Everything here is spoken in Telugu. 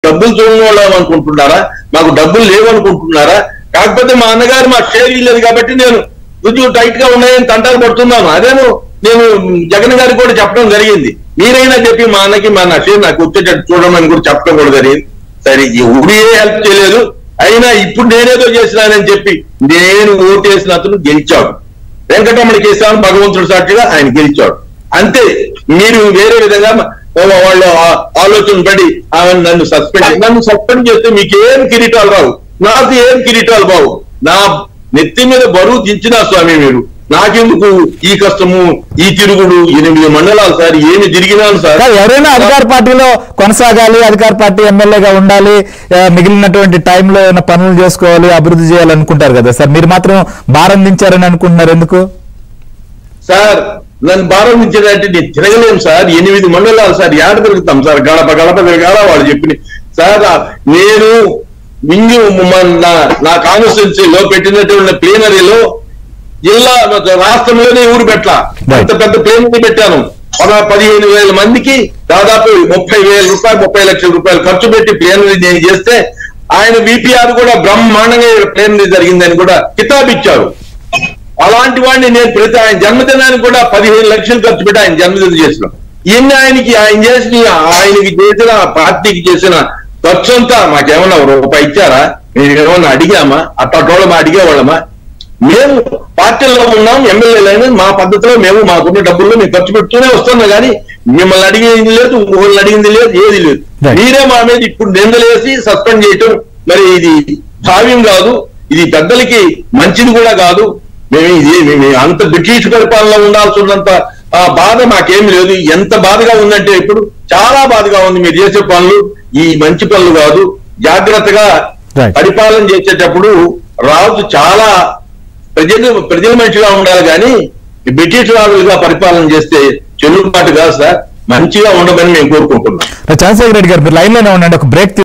డబ్బులు చూడని వాళ్ళం అనుకుంటున్నారా మాకు డబ్బులు లేవనుకుంటున్నారా కాకపోతే మా అన్నగారు మా షేర్ ఇల్లేదు కాబట్టి నేను కొంచెం టైట్ గా ఉన్నాయని తంటాలు పడుతున్నాను అదేమో నేను జగన్ గారికి కూడా చెప్పడం జరిగింది మీరైనా చెప్పి మా అన్నకి మా నా షేర్ నాకు వచ్చేటట్టు చూడమని కూడా చెప్పడం కూడా జరిగింది సరే ఎవరు ఏ హెల్ప్ చేయలేదు అయినా ఇప్పుడు నేనేదో చేసినానని చెప్పి నేను ఓటేసిన అతను గెలిచాడు వెంకటరమణ కేశవాన్ని భగవంతుడు సాక్షిగా ఆయన గెలిచాడు అంతే మీరు వేరే విధంగా వాళ్ళు ఆ- ఆలోచన పడి ఆమె నన్ను సస్పెండ్ నన్ను సస్పెండ్ చేస్తే మీకు ఏం కిరీటాలు రావు నాకు ఏం కిరీటాలు బావు నా నెత్తి మీద బరువు దించినా స్వామి మీరు నాకెందుకు ఈ కష్టము ఈ తిరుగుడు ఎనిమిది మండలాలు సార్ ఏమి తిరిగినాను సార్ కాదు, ఎవరైనా అధికార పార్టీలో కొనసాగాలి అధికార పార్టీ ఎమ్మెల్యేగా ఉండాలి ఆ, మిగిలినటువంటి టైంలో ఏమైనా పనులు చేసుకోవాలి అభివృద్ధి చేయాలనుకుంటారు కదా సార్ మీరు మాత్రం భారం దించారని అనుకుంటున్నారు ఎందుకు సార్ నన్ను ప్రారంభించేదంటే నేను తిరగలేను సార్ ఎనిమిది మండలాలు సార్ ఏడ తిరుగుతాం సార్ గడప గడప తిరగాల వాళ్ళు చెప్పిన సార్ ఆ- నేను మింగి మన- నా నా కాన్స్టిట్యున్సీలో పెట్టినటువంటి ప్లేనరీలో జిల్లా రాష్ట్రంలోనే ఊరు పెట్టా అంత పెద్ద ప్లేనరీ పెట్టాను ఒక పదిహేను వేల మందికి దాదాపు ముప్పై వేల రూపాయలు ముప్పై లక్షల రూపాయలు ఖర్చు పెట్టి ప్లేనరీ నేను చేస్తే ఆయన విపిఆర్ కూడా బ్రహ్మాండంగా ప్లేనరీ జరిగిందని కూడా కితాబ్ ఇచ్చారు అలాంటి వాడిని నేను ప్రతి ఆయన జన్మదినానికి కూడా పదిహేను లక్షలు ఖర్చు పెట్టి ఆయన జన్మదినం చేసిన ఇన్ని ఆయనకి ఆయన చేసిన ఆయనకి చేసిన పార్టీకి చేసిన ఖర్చు అంతా మాకేమన్నా రూపాయి ఇచ్చారా మేము ఏమన్నా అడిగామా అట్టోళ్ళమా అడిగేవాళ్ళమా మేము పార్టీల్లో ఉన్నాం ఎమ్మెల్యేలైనా మా పద్ధతిలో మేము మాకున్న డబ్బుల్లో మేము ఖర్చు పెడుతూనే వస్తున్నాం కానీ మిమ్మల్ని అడిగేది లేదు వాళ్ళని అడిగింది లేదు ఏది లేదు Right. మీరే మా మీద ఇప్పుడు నిందలేసి సస్పెండ్ చేయటం మరి ఇది భావ్యం కాదు ఇది పెద్దలకి మంచిది కూడా కాదు మేము ఇది మేము అంత బ్రిటిష్ పరిపాలన ఉండాల్సి ఉన్నంత ఆ బాధ మాకేం లేదు ఎంత బాధగా ఉందంటే ఇప్పుడు చాలా బాధగా ఉంది మీరు చేసే పనులు ఈ మంచి పనులు కాదు జాగ్రత్తగా Right. పరిపాలన చేసేటప్పుడు రాజు చాలా ప్రజలు ప్రజల మనిషిగా ఉండాలి కానీ ఈ బ్రిటిష్ రాజులుగా పరిపాలన చేస్తే చెల్లుబాటు కాదు సార్ మంచిగా ఉండమని మేము కోరుకుంటున్నాం చంద్రశేఖర్ రెడ్డి గారు మీరు లైన్ లోనే ఉండండి ఒక బ్రేక్